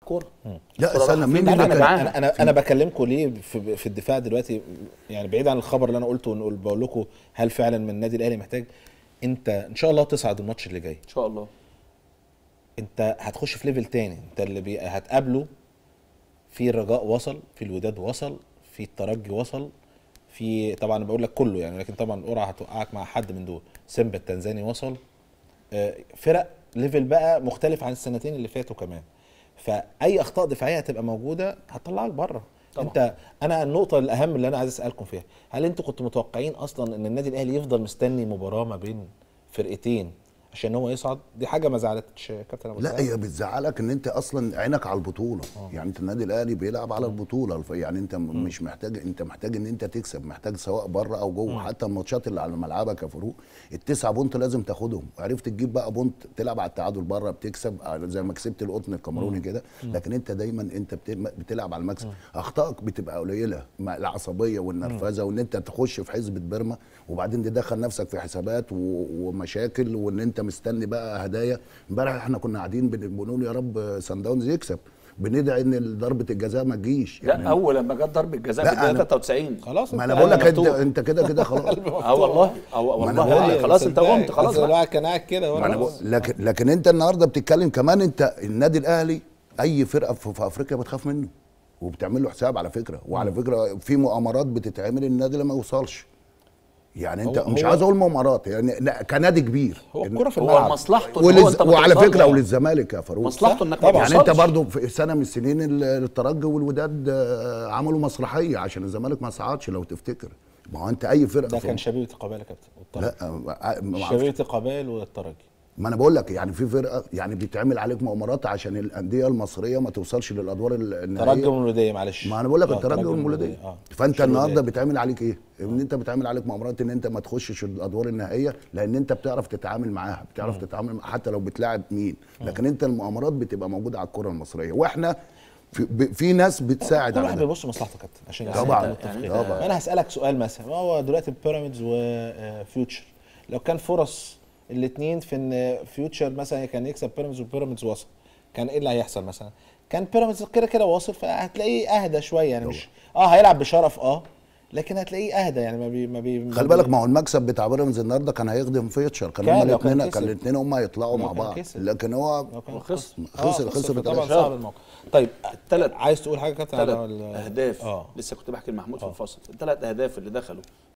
الكوره لا استنى مين لا، اللي أنا كان معاها. انا انا انا بكلمكم ليه في, في الدفاع دلوقتي يعني بعيد عن الخبر اللي انا قلته ونقول بقول لكم هل فعلا من النادي الاهلي محتاج انت ان شاء الله تصعد الماتش اللي جاي ان شاء الله انت هتخش في ليفل تاني انت اللي بي... هتقابله في الرجاء وصل في الوداد وصل في الترجي وصل في طبعا بقول لك كله يعني لكن طبعا القرعه هتوقعك مع حد من دول سيمبا التنزاني وصل آه، فرق ليفل بقى مختلف عن السنتين اللي فاتوا كمان فاي اخطاء دفاعيه هتبقى موجوده هتطلعك بره طبعا. انت انا النقطه الاهم اللي انا عايز اسالكم فيها هل انتوا كنتوا متوقعين اصلا ان النادي الاهلي يفضل مستني مباراه ما بين فرقتين عشان هو يصعد دي حاجه ما زعلتش كابتن ابو لا سعيد؟ هي بتزعلك ان انت اصلا عينك على البطوله يعني انت النادي الاهلي بيلعب على البطوله الف- يعني انت م- مش محتاج انت محتاج ان انت تكسب محتاج سواء بره او جوه حتى الماتشات اللي على ملعبك يا فاروق التسعه بونت لازم تاخدهم عرفت تجيب بقى بونت تلعب على التعادل بره بتكسب آه، زي ما كسبت القطن الكاميروني كده لكن انت دايما انت بت- بتلعب على المكسب اخطائك بتبقى قليله مع العصبيه والنرفزه وان انت تخش في حزب بيرما وبعدين تدخل نفسك في حسابات و- ومشاكل وان انت مستني بقى هدايا امبارح احنا كنا قاعدين بن- بنقول يا رب سان داونز يكسب بندعي ان ضربه الجزاء ما تجيش لا اول لما جت ضربه جزاء لا، في الدقيقه أنا- 93 خلاص ما انت انا بقول لك انت مفتوح. انت كده كده خلاص اه والله اه ما أنا والله بقول يعني لك، خلاص انت قمت خلاص بس بقى. الواحد كان قاعد كده ما أنا خلاص. بقول- لكن لكن انت النهارده بتتكلم كمان انت النادي الاهلي اي فرقه في, في افريقيا بتخاف منه وبتعمل له حساب على فكره وعلى فكره في مؤامرات بتتعمل النادي لما يوصلش يعني انت هو- مش هو- عايز اقول مؤامرات يعني لا، كنادي كبير هو الكوره في هو الملعب مصلحته إن هو ولز... انت ما وعلى توصلش. فكره وللزمالك يا فاروق مصلحته انك ما طبعاً. يعني انت توصلش. برضو في سنه من السنين ال- الترجي والوداد آه، عملوا مسرحيه عشان الزمالك ما صعدش لو تفتكر ما هو انت اي فرقه ده في- كان شبيبه القبائل يا كابتن والترجي. لا آه، ما أعرفش. شبيبه القبائل والترجي ما انا بقول لك يعني في فرقه يعني بيتعمل عليك مؤامرات عشان الانديه المصريه ما توصلش للادوار ال- ترجي النهائيه والمولوديه معلش ما انا بقول لك آه، الترجي والمولوديه اه فانت مش الوداد. النهارده بيتعمل عليك ايه؟ ان انت بيتعمل عليك مؤامرات ان انت ما تخشش الادوار النهائيه لان انت بتعرف تتعامل معاها بتعرف تتعامل مع حتى لو بتلاعب مين لكن انت المؤامرات بتبقى موجوده على الكره المصريه واحنا في, ب- في ناس بتساعد كل على واحد ده بيبص لمصلحته يا كابتن عشان طبعاً. يعني متفقين. طبعاً. انا هسالك سؤال مثلا ما هو دلوقتي بيراميدز وفيوتشر لو كان فرص الاثنين في ان فيوتشر مثلا كان يكسب بيراميدز وبيراميدز وصل كان ايه اللي هيحصل مثلا كان بيراميدز كده كده واصل فهتلاقيه اهدى شويه يعني مش اه هيلعب بشرف اه لكن هتلاقيه اهدى يعني ما بي ما بي ما خلي بي- بالك ما هو المكسب بتاع بيراميدز النهارده كان هيخدم فيتشر كان كان هما لو كان الاثنين كسب. كان الاثنين هما يطلعوا لو مع كان بعض كسب. لكن هو لو كان وخسر. خسر آه، خسر طبعا بثلاثة. صعب الموقف طيب الثلاث عايز تقول حاجه يا كابتن على ثلاث ال- اهداف اه لسه كنت بحكي لمحمود في الفاصل الثلاث اهداف اللي دخلوا